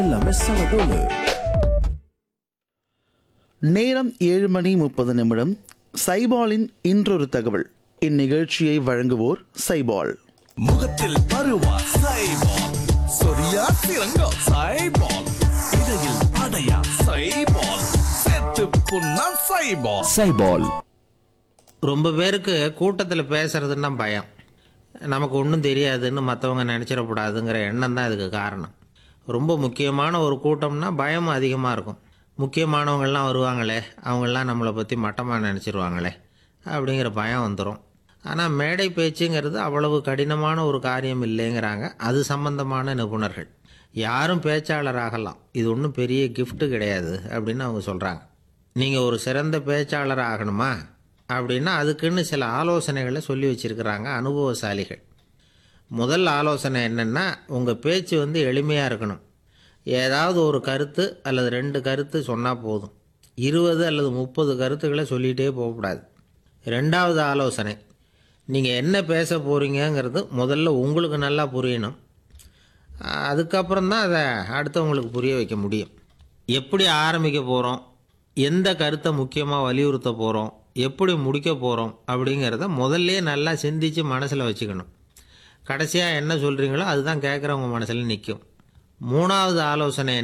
எல்லாமே செம தூளு நேரம் ஏழு மணி முப்பது நிமிடம் சைபாலின் இன்றொரு தகவல் இந்நிகழ்ச்சியை வழங்குவோர் சைபால் முகத்தில் பருவா சைபால் சொரியா சிறங்கோ சைபால் இடையில் அடையா சைபால் செத்து புண்ணா சைபால் சைபால் ரொம்ப பேருக்கு கூட்டத்தில் பேசுறதுன்னா பயம் நமக்கு ஒன்றும் தெரியாதுன்னு மற்றவங்க நினச்சிடக்கூடாதுங்கிற எண்ணம் தான் இதுக்கு காரணம் ரொம்ப முக்கியமான ஒரு கூட்டம்னா பயமும் அதிகமாக இருக்கும் முக்கியமானவங்கள்லாம் வருவாங்களே அவங்கெல்லாம் நம்மளை பற்றி மட்டமாக நினச்சிருவாங்களே அப்படிங்கிற பயம் வந்துடும் ஆனால் மேடை பேச்சுங்கிறது அவ்வளவு கடினமான ஒரு காரியம் இல்லைங்கிறாங்க அது சம்பந்தமான நிபுணர்கள் யாரும் பேச்சாளர் ஆகலாம் இது ஒன்றும் பெரிய gift கிடையாது அப்படின்னு அவங்க சொல்கிறாங்க நீங்கள் ஒரு சிறந்த பேச்சாளர் ஆகணுமா அப்படின்னா அதுக்குன்னு சில ஆலோசனைகளை சொல்லி வச்சுருக்கிறாங்க அனுபவசாலிகள் முதல் ஆலோசனை என்னென்னா உங்கள் பேச்சு வந்து எளிமையாக இருக்கணும் ஏதாவது ஒரு கருத்து அல்லது ரெண்டு கருத்து சொன்னால் போதும் இருபது அல்லது முப்பது கருத்துக்களை சொல்லிகிட்டே போகக்கூடாது ரெண்டாவது ஆலோசனை நீங்கள் என்ன பேச போகிறீங்கங்கிறது முதல்ல உங்களுக்கு நல்லா புரியணும் அதுக்கப்புறம் தான் அதை அடுத்தவங்களுக்கு புரிய வைக்க முடியும் எப்படி ஆரம்பிக்க போகிறோம் எந்த கருத்தை முக்கியமாக வலியுறுத்த போகிறோம் எப்படி முடிக்க போகிறோம் அப்படிங்கிறத முதல்லையே நல்லா சிந்திச்சு மனசில் வச்சுக்கணும் கடைசியாக என்ன சொல்கிறீங்களோ அதுதான் கேட்குறவங்க மனசில் நிற்கும் மூணாவது ஆலோசனை